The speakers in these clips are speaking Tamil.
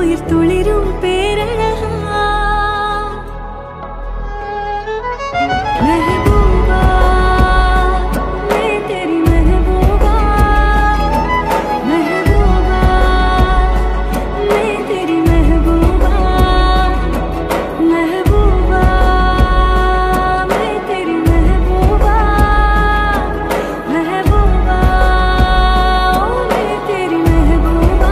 உயிர் துளிரும் பேரழகா महबूबा मैं तेरी महबूबा महबूबा मैं तेरी महबूबा महबूबा मैं तेरी महबूबा महबूबा ओ मैं तेरी महबूबा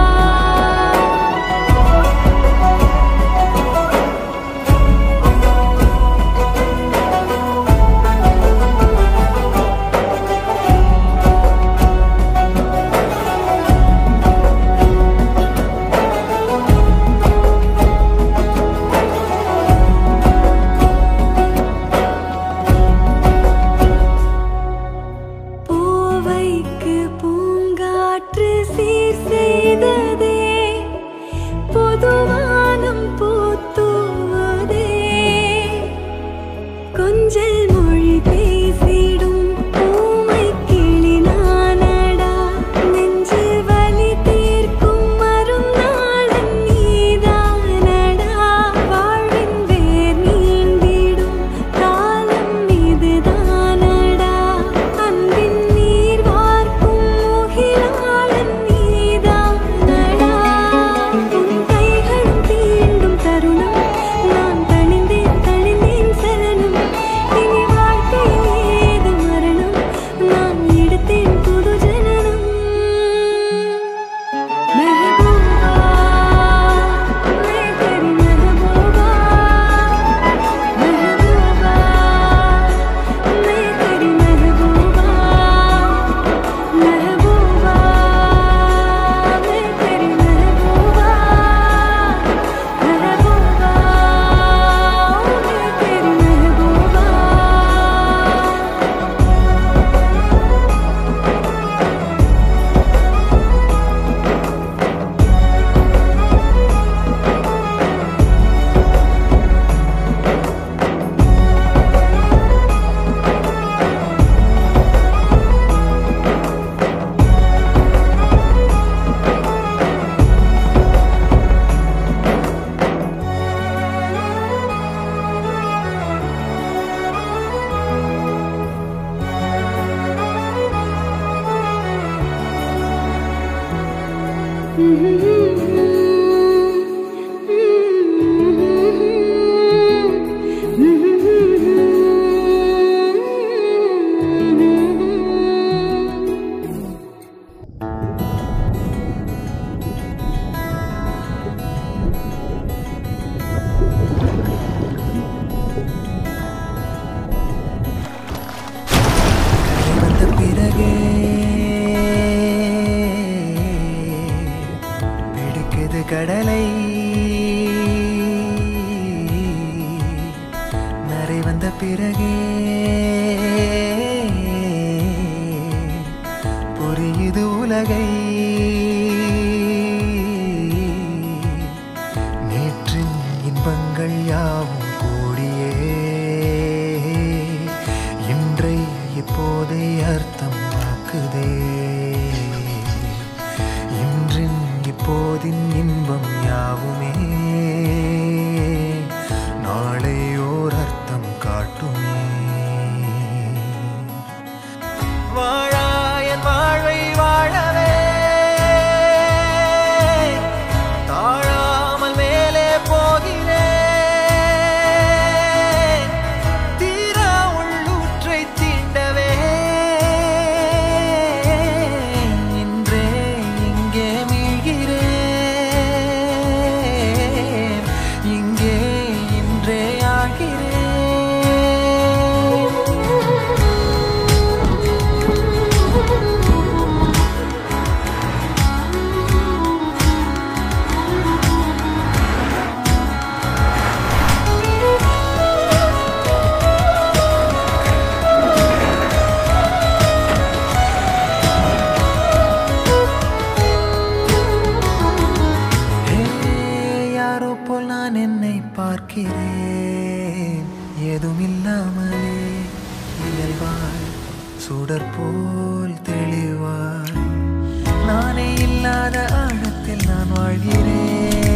பூவைக்கு பூங்காற்று சீர் செய்ததே பொதுவானம் பூத்துவதே கொஞ்சல் மொழி பேசிடும் பூமை கிளி நானடா நெஞ்சு வலி தீர்க்கும் மருந்தாளன் நீதானடா வாழ்வின் வேர் நீண்டிடும் காலம் இதுதானடா அன்பின் நீர் வார்க்கும் முகிலாளன் நீதானடா உன் கைகளும் தீண்டும் தருணம் நான் தணிந்தேன் தணிந்தேன் சரணம் இனி வாழ்க்கையில் ஏது மரணம் நான் எடுத்தேன் புது ஜனனம் महबूबा मैं तेरी महबूबा महबूबा मैं तेरी महबूबा महबूबा मैं तेरी महबूबा महबूबा मैं तेरी महबूबा வந்த பிறகே பிடிக்குது கடலை நரை வந்த பிறகே புரியுது உலகை நேற்றின் இன்பங்கள் யாவும் கூடியே இன்றை இப்போதை அர்த்தமாக்குதே இன்றின் இப்போதின் இன்பம் யாவுமே நாளை ஓர் அர்த்தம் காட்டுமே வாழாயன் வாழ்வை வாழவே தாழாமல் மேலே போகிறேன் தீரா உள்ளூற்றை தீண்டவே இன்றே இங்கே மீழ்கிறேன் இங்கே இன்றே ஆகிறேன் ஹே, யாரோ போல் நான் என்னை பார்க்கிறேன் ஏதும் இல்லாமலே இயல்பாய் சுடர் போல் தெளிவாய் நானே இல்லாத ஆழத்தில் நான் வாழ்கிறேன்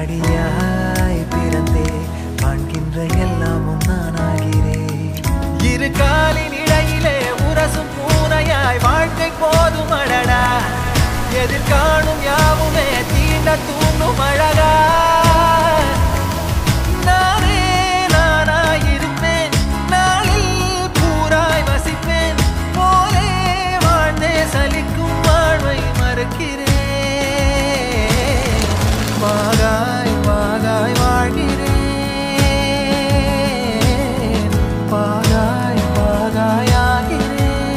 அடியாய் பிறந்தே காண்கின்ற எல்லாமும் நானாகிறேன் இரு காலின் இடையிலே உரசும் பூனையாய் வாழ்க்கை போதும் அடடா எதிர் காணும் யாவுமே தீண்ட தூண்டும் அழகா நானே நானாயிருப்பேன் நாளில் பூராய் வசிப்பேன் போலே வாழ்ந்தே சலிக்கும் வாழ்வை மறுக்கிறேன் வாகாய் வாகாய் வாழ்கிறேன் வாகாய் வாகாய் ஆகிறேன்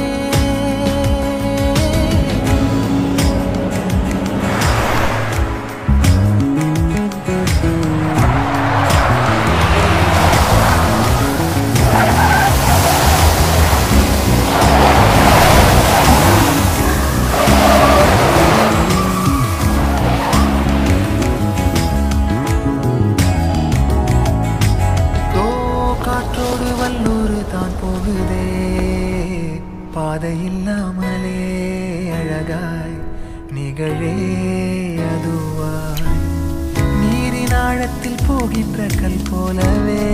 தோ காற்றோடு வல்லூர் தான் போகுதே பாதை இல்லாமலே அழகாய் நிகழே அதுவாய் நீரின் ஆழத்தில் போகின்ற கல் போலவே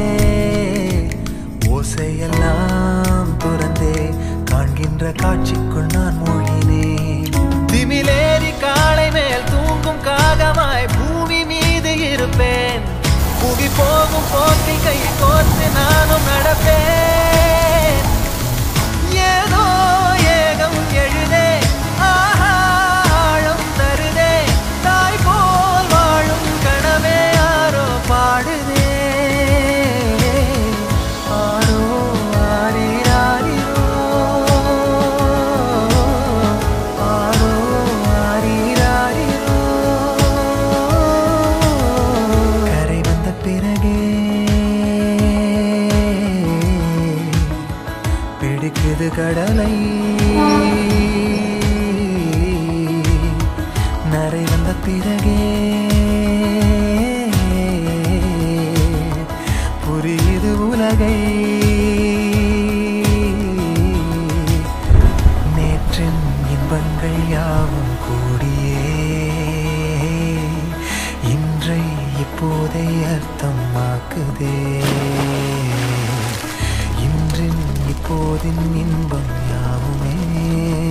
ஓசையெல்லாம் துறந்தே காண்கின்ற காட்சிக்குள் நான் மூழ்கினேன் திமிலேறி காலை மேல் தூங்கும் காகமாய் பூமி மீது இருப்பேன் புவி போகும் போக்கில் கை கோர்த்து நானும் நடப்பேன் ஏதோ ஏகம் எழுதே ஆஹா ஆழம் தருதே தாய் போல் வாழும் கனவே யாரோ பாடுதே ஆரோ ஆரீராரிரோ ஆரோ ஆரீராரிரோ கரை வந்த பிறகே பிடிக்குது கடலை நரை வந்த பிறகே புரியுது உலகை நேற்றின் இன்பங்கள் யாவும் கூடியே இன்றை இப்போதை அர்த்தமாக்குதே இன்றின் இப்போதின் இன்பம் யாவுமே